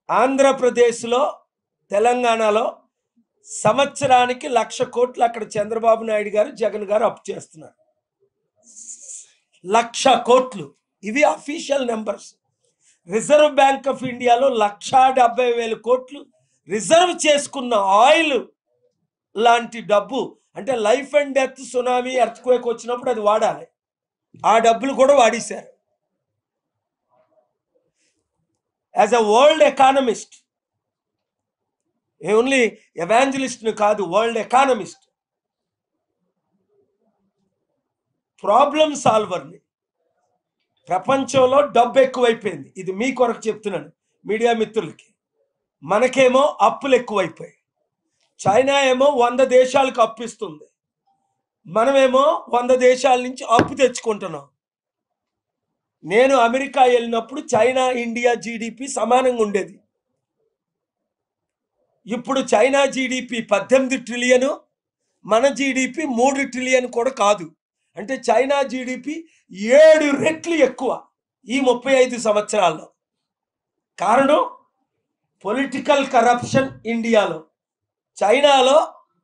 ఆంధ్రప్రదేశ్లో తెలంగాణలో సంవత్సరానికి లక్ష కోట్లు అక్కడ చంద్రబాబు నాయుడు గారు జగన్ గారు అప్పు చేస్తున్నారు లక్ష కోట్లు ఇవి official numbers reserve bank of ఇండియాలో లక్షా డెబ్బై వేల కోట్లు రిజర్వ్ చేసుకున్న ఆయిల్ లాంటి డబ్బు అంటే life and death tsunami earthquake వచ్చినప్పుడు అది వాడాలి ఆ డబ్బులు కూడా వాడేశారు as a world economist only ఎవాంజలిస్ట్ని కాదు వరల్డ్ ఎకానమిస్ట్ ప్రాబ్లం సాల్వర్ని ప్రపంచంలో డబ్బు ఎక్కువైపోయింది ఇది మీ కొరకు చెప్తున్నాను మీడియా మిత్రులకి మనకేమో అప్పులు ఎక్కువైపోయాయి చైనా ఏమో వంద దేశాలకు అప్పిస్తుంది మనమేమో వంద దేశాల నుంచి అప్పు తెచ్చుకుంటున్నాం నేను అమెరికా వెళ్ళినప్పుడు చైనా ఇండియా జీడిపి సమానంగా ఉండేది ఇప్పుడు చైనా జీడిపి పద్దెనిమిది ట్రిలియను మన జీడిపి మూడు ట్రిలియన్ కూడా కాదు అంటే చైనా జీడిపి ఏడు రెట్లు ఎక్కువ ఈ ముప్పై ఐదు సంవత్సరాల్లో కారణం పొలిటికల్ కరప్షన్ ఇండియాలో చైనాలో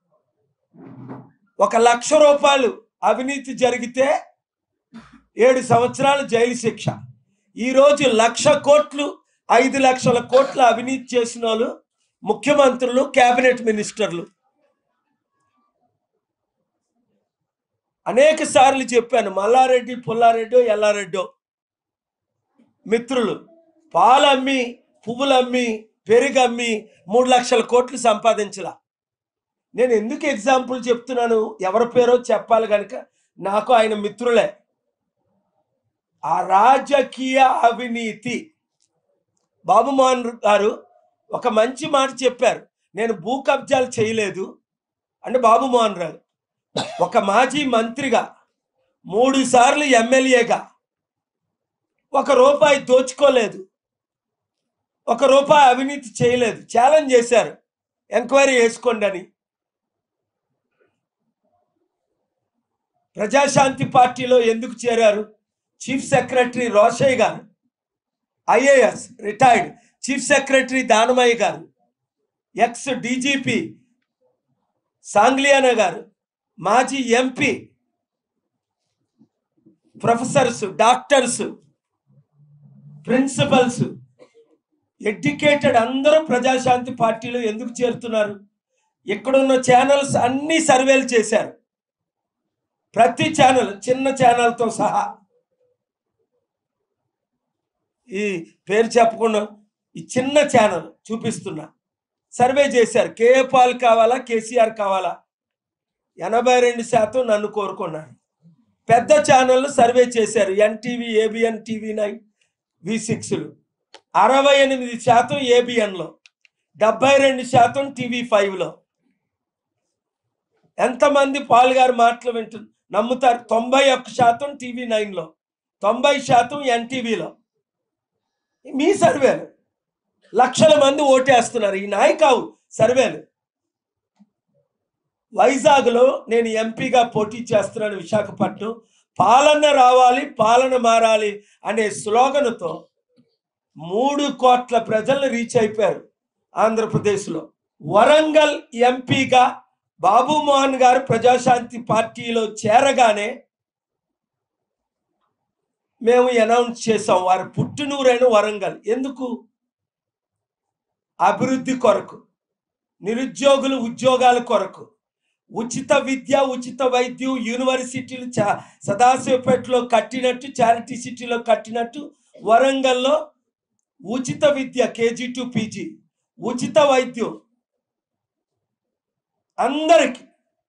ఒక లక్ష రూపాయలు అవినీతి జరిగితే ఏడు సంవత్సరాలు జైలు శిక్ష ఈరోజు లక్ష కోట్లు ఐదు లక్షల కోట్ల అవినీతి చేసిన వాళ్ళు ముఖ్యమంత్రులు కేబినెట్ మినిస్టర్లు అనేక సార్లు చెప్పాను మల్లారెడ్డి పుల్లారెడ్డో ఎల్లారెడ్డో మిత్రులు పాలు అమ్మి పువ్వులు అమ్మి పెరుగు అమ్మి మూడు లక్షల కోట్లు సంపాదించలా నేను ఎందుకు ఎగ్జాంపుల్ చెప్తున్నాను ఎవరి పేరో చెప్పాలి కనుక నాకు ఆయన మిత్రులే ఆ రాజకీయ అవినీతి బాబుమోహన్ గారు ఒక మంచి మాట చెప్పారు నేను భూ కబ్జాలు చేయలేదు అంటే బాబుమోహన్ రావు ఒక మాజీ మంత్రిగా మూడు సార్లు ఎమ్మెల్యేగా ఒక రూపాయి దోచుకోలేదు ఒక రూపాయి అవినీతి చేయలేదు ఛాలెంజ్ చేశారు ఎంక్వైరీ చేసుకోండి అని ప్రజాశాంతి పార్టీలో ఎందుకు చేరారు చీఫ్ సెక్రటరీ రోషయ్య గారు IAS retired chief secretary Danamaiah గారు ఎక్స్ డీజీపీ సాంగ్లియానా గారు మాజీ MP professors doctors principals educated అందరూ ప్రజాశాంతి పార్టీలో ఎందుకు చేరుతున్నారు ఇక్కడున్న ఛానల్స్ అన్ని సర్వేలు చేశారు ప్రతి ఛానల్ చిన్న ఛానల్తో సహా ఈ పేరు చెప్పకుండా ఈ చిన్న ఛానల్ చూపిస్తున్నా సర్వే చేశారు కేఏ పాల్ కావాలా కేసీఆర్ కావాలా ఎనభై రెండు శాతం నన్ను కోరుకున్నారు పెద్ద ఛానళ్ళు సర్వే చేశారు NTV ABN TV nine V సిక్స్లు అరవై ఎనిమిది శాతం ఏబిఎన్లో డెబ్బై రెండు శాతం టీవీ ఫైవ్లో ఎంతమంది పాల్ గారు మాటలు వింటు నమ్ముతారు తొంభై ఒక్క శాతం టీవీ నైన్లో తొంభై శాతం ఎన్టీవీలో మీ సర్వేలు లక్షల మంది ఓటేస్తున్నారు ఈ నాయకావు సర్వేలు వైజాగ్లో నేను ఎంపీగా పోటీ చేస్తున్నాను విశాఖపట్నం పాలన రావాలి పాలన మారాలి అనే స్లోగన్తో మూడు కోట్ల ప్రజలను రీచ్ అయిపోయారు ఆంధ్రప్రదేశ్లో వరంగల్ ఎంపీగా బాబు మోహన్ గారు ప్రజాశాంతి పార్టీలో చేరగానే మేము అనౌన్స్ చేసాం వారి పుట్టినూరైన వరంగల్ ఎందుకు అభివృద్ధి కొరకు నిరుద్యోగులు ఉద్యోగాల కొరకు ఉచిత విద్య ఉచిత వైద్యం యూనివర్సిటీలు చా సదాశివపేటలో కట్టినట్టు చారిటీ సిటీలో కట్టినట్టు వరంగల్లో ఉచిత విద్య కేజీ టు పీజీ ఉచిత వైద్యం అందరికి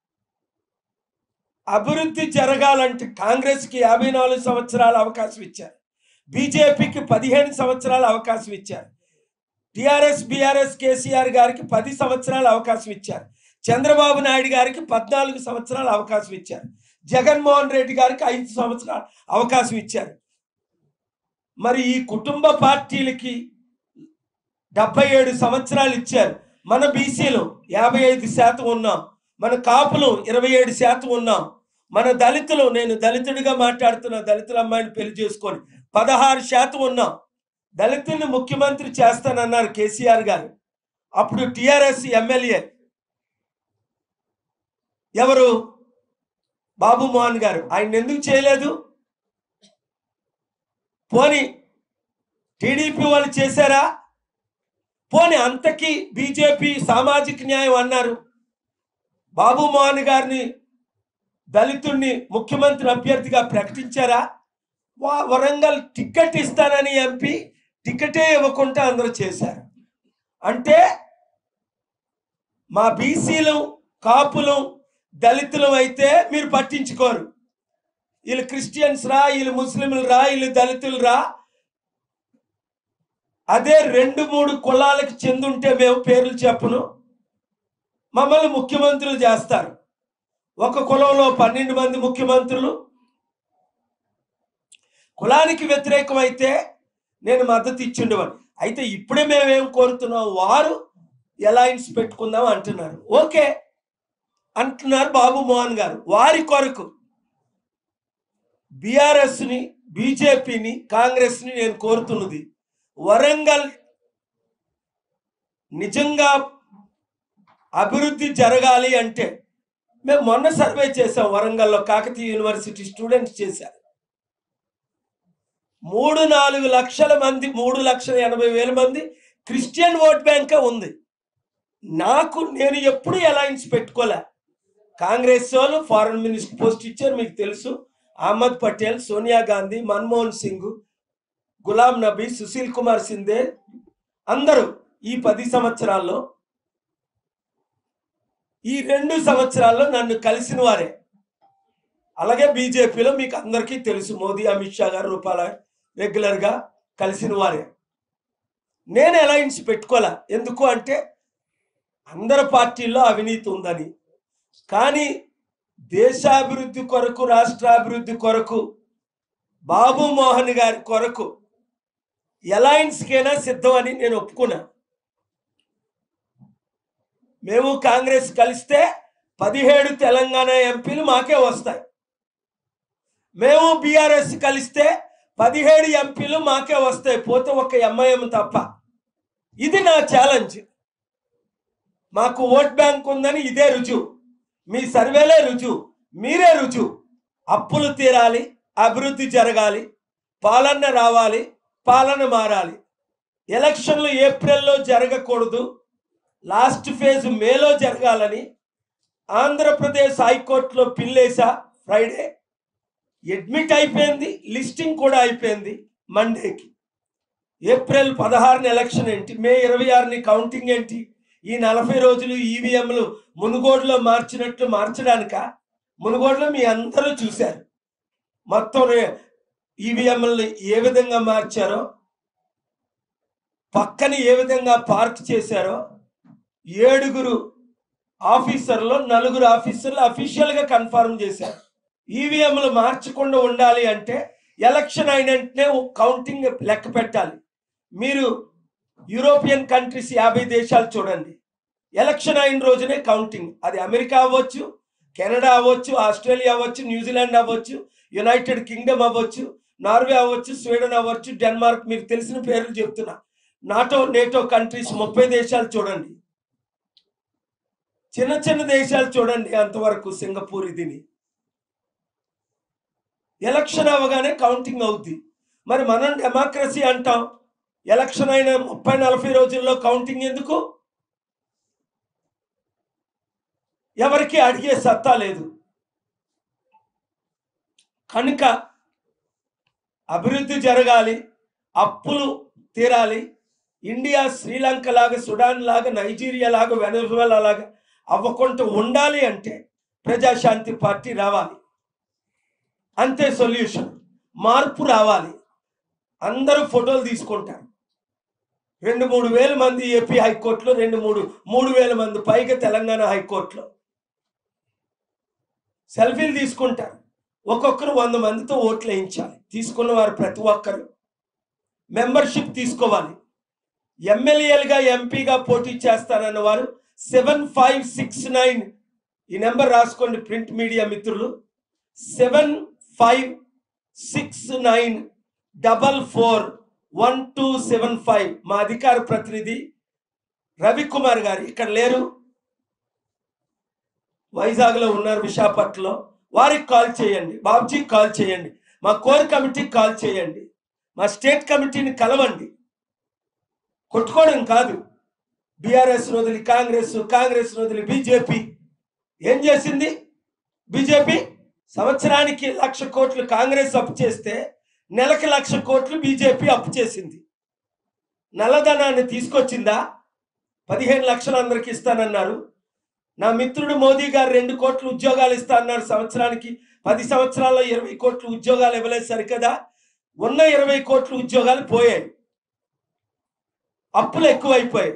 అభివృద్ధి జరగాలంటే కాంగ్రెస్కి యాభై నాలుగు సంవత్సరాల అవకాశం ఇచ్చారు బీజేపీకి పదిహేను సంవత్సరాల అవకాశం ఇచ్చారు టిఆర్ఎస్ బీఆర్ఎస్ కేసీఆర్ గారికి పది సంవత్సరాల అవకాశం ఇచ్చారు చంద్రబాబు నాయుడు గారికి పద్నాలుగు సంవత్సరాల అవకాశం ఇచ్చారు జగన్మోహన్ రెడ్డి గారికి ఐదు సంవత్సరాల అవకాశం ఇచ్చారు మరి ఈ కుటుంబ పార్టీలకి డెబ్బై ఏడు సంవత్సరాలు ఇచ్చారు మన బీసీలు యాభై ఐదు శాతం ఉన్నాం మన కాపులు ఇరవై ఏడు శాతం ఉన్నాం మన దళితులు నేను దళితుడిగా మాట్లాడుతున్న దళితుల అమ్మాయిని పెళ్లి చేసుకొని పదహారు శాతం ఉన్నాం దళితుల్ని ముఖ్యమంత్రి చేస్తానన్నారు కేసీఆర్ గారు అప్పుడు టిఆర్ఎస్ ఎమ్మెల్యే ఎవరు బాబు మోహన్ గారు ఆయన ఎందుకు చేయలేదు పోని టీడీపీ వాళ్ళు చేశారా పోని అంతకి బీజేపీ సామాజిక న్యాయం అన్నారు బాబు మోహన్ గారిని దళితుడిని ముఖ్యమంత్రి అభ్యర్థిగా ప్రకటించారా వా- వరంగల్ టికెట్ ఇస్తానని ఎంపీ టికెటే ఇవ్వకుండా అందరూ చేశారు అంటే మా బీసీలు కాపులు దళితులు అయితే మీరు పట్టించుకోరు వీళ్ళు క్రిస్టియన్స్ రా వీళ్ళు ముస్లింలు రా వీళ్ళు దళితులు రా అదే రెండు మూడు కులాలకు చెందుంటే మేము పేర్లు చెప్పను మమ్మల్ని ముఖ్యమంత్రులు చేస్తారు ఒక కులంలో పన్నెండు మంది ముఖ్యమంత్రులు కులానికి వ్యతిరేకమైతే నేను మద్దతు ఇచ్చిండేవాడిని అయితే ఇప్పుడే మేమేం కోరుతున్నాం వారు అలయన్స్ పెట్టుకుందాం అంటున్నారు ఓకే అంటున్నారు బాబు మోహన్ గారు వారి కొరకు బీఆర్ఎస్ని బీజేపీని కాంగ్రెస్ని నేను కోరుతున్నది వరంగల్ నిజంగా అభివృద్ధి జరగాలి అంటే మేము మొన్న సర్వే చేసాం వరంగల్లో కాకతీయ యూనివర్సిటీ స్టూడెంట్స్ చేశారు మూడు నాలుగు లక్షల మంది మూడు లక్షల ఎనభై వేల మంది క్రిస్టియన్ ఓట్ బ్యాంకే ఉంది నాకు నేను ఎప్పుడు అలయన్స్ పెట్టుకోలే కాంగ్రెస్ వాళ్ళు ఫారెన్ మినిస్టర్ పోస్ట్ ఇచ్చారు మీకు తెలుసు అహ్మద్ పటేల్ సోనియా గాంధీ మన్మోహన్ సింగ్ గులాం నబీ సుశీల్ కుమార్ సిందే అందరూ ఈ పది సంవత్సరాల్లో ఈ రెండు సంవత్సరాల్లో నన్ను కలిసిన వారే అలాగే బీజేపీలో మీకు అందరికీ తెలుసు మోదీ అమిత్ షా గారు రూపాల రెగ్యులర్గా కలిసిన వారే నేను అలయన్స్ పెట్టుకోలే ఎందుకు అంటే అందరి పార్టీల్లో అవినీతి ఉందని కానీ దేశాభివృద్ధి కొరకు రాష్ట్రాభివృద్ధి కొరకు బాబు మోహన్ గారి కొరకు అలయన్స్కైనా సిద్ధమని నేను ఒప్పుకున్నా మేము కాంగ్రెస్ కలిస్తే పదిహేడు తెలంగాణ ఎంపీలు మాకే వస్తాయి మేము బీఆర్ఎస్ కలిస్తే పదిహేడు ఎంపీలు మాకే వస్తాయి పోతే ఒక ఎంఐఎం తప్ప ఇది నా ఛాలెంజ్ మాకు ఓట్ బ్యాంక్ ఉందని ఇదే రుజువు మీ సర్వేలే రుజువు మీరే రుజువు అప్పులు తీరాలి అభివృద్ధి జరగాలి పాలన రావాలి పాలన మారాలి ఎలక్షన్లు ఏప్రిల్లో జరగకూడదు లాస్ట్ ఫేజ్ మేలో జరగాలని ఆంధ్రప్రదేశ్ హైకోర్టులో పిల్లేసా ఫ్రైడే అడ్మిట్ అయిపోయింది లిస్టింగ్ కూడా అయిపోయింది మండేకి ఏప్రిల్ పదహారుని ఎలక్షన్ ఏంటి మే ఇరవై ఆరుని కౌంటింగ్ ఏంటి ఈ నలభై రోజులు ఈవీఎంలు మునుగోడులో మార్చినట్లు మార్చడానిక మునుగోడులో మీ అందరూ చూశారు మొత్తం ఈవీఎంలు ఏ విధంగా మార్చారో పక్కన ఏ విధంగా పార్క్ చేశారో ఏడుగురు ఆఫీసర్లు నలుగురు ఆఫీసర్లు అఫీషియల్గా కన్ఫర్మ్ చేశారు ఈవీఎంలు మార్చకుండా ఉండాలి అంటే ఎలక్షన్ అయిన వెంటనే కౌంటింగ్ లెక్క పెట్టాలి మీరు యూరోపియన్ కంట్రీస్ యాభై దేశాలు చూడండి ఎలక్షన్ అయిన రోజునే కౌంటింగ్ అది అమెరికా అవ్వచ్చు కెనడా అవ్వచ్చు ఆస్ట్రేలియా అవ్వచ్చు న్యూజిలాండ్ అవ్వచ్చు యునైటెడ్ కింగ్డమ్ అవ్వచ్చు నార్వే అవ్వచ్చు స్వీడన్ అవ్వచ్చు డెన్మార్క్ మీకు తెలిసిన పేర్లు చెప్తున్నా నాటో నేటో కంట్రీస్ ముప్పై దేశాలు చూడండి చిన్న చిన్న దేశాలు చూడండి అంతవరకు సింగపూర్ ఇదిని ఎలక్షన్ అవ్వగానే కౌంటింగ్ అవుద్ది మరి మనం డెమోక్రసీ అంటాం ఎలక్షన్ అయిన ముప్పై నలభై రోజుల్లో కౌంటింగ్ ఎందుకు ఎవరికి అడిగే సత్తా లేదు కనుక అభివృద్ధి జరగాలి అప్పులు తీరాలి ఇండియా శ్రీలంక లాగా సుడాన్ లాగా నైజీరియా లాగా వెనజువలా లాగా అవ్వకుండా ఉండాలి అంటే ప్రజాశాంతి పార్టీ రావాలి అంతే సొల్యూషన్ మార్పు రావాలి అందరూ ఫోటోలు తీసుకుంటారు రెండు మూడు వేల మంది ఏపీ హైకోర్టులో రెండు మూడు మూడు వేల మంది పైగా తెలంగాణ హైకోర్టులో సెల్ఫీలు తీసుకుంటారు ఒక్కొక్కరు వంద మందితో ఓట్లు వేయించాలి తీసుకున్న వారు ప్రతి ఒక్కరు మెంబర్షిప్ తీసుకోవాలి ఎమ్మెల్యేలుగా ఎంపీగా పోటీ చేస్తానన్న వారు సెవెన్ ఫైవ్ సిక్స్ నైన్ ఈ నెంబర్ రాసుకోండి ప్రింట్ మీడియా మిత్రులు seven five six nine double four one two seven five మా అధికార ప్రతినిధి రవికుమార్ గారు ఇక్కడ లేరు వైజాగ్లో ఉన్నారు విశాఖపట్నంలో వారికి కాల్ చేయండి బాబుజీకి కాల్ చేయండి మా కోర్ కమిటీకి కాల్ చేయండి మా స్టేట్ కమిటీని కలవండి కొట్టుకోవడం కాదు బీఆర్ఎస్ వదిలి కాంగ్రెస్ కాంగ్రెస్ వదిలి బీజేపీ ఏం చేసింది బీజేపీ సంవత్సరానికి లక్ష కోట్లు కాంగ్రెస్ అప్పు చేస్తే నెలకి లక్ష కోట్లు బీజేపీ అప్పు చేసింది నల్లధనాన్ని తీసుకొచ్చిందా పదిహేను లక్షలు అందరికి ఇస్తానన్నారు నా మిత్రుడు మోదీ గారు రెండు కోట్లు ఉద్యోగాలు ఇస్తా అన్నారు సంవత్సరానికి పది సంవత్సరాల్లో ఇరవై కోట్లు ఉద్యోగాలు ఇవ్వలేదు సరికదా ఉన్న ఇరవై కోట్లు ఉద్యోగాలు పోయాయి అప్పులు ఎక్కువైపోయాయి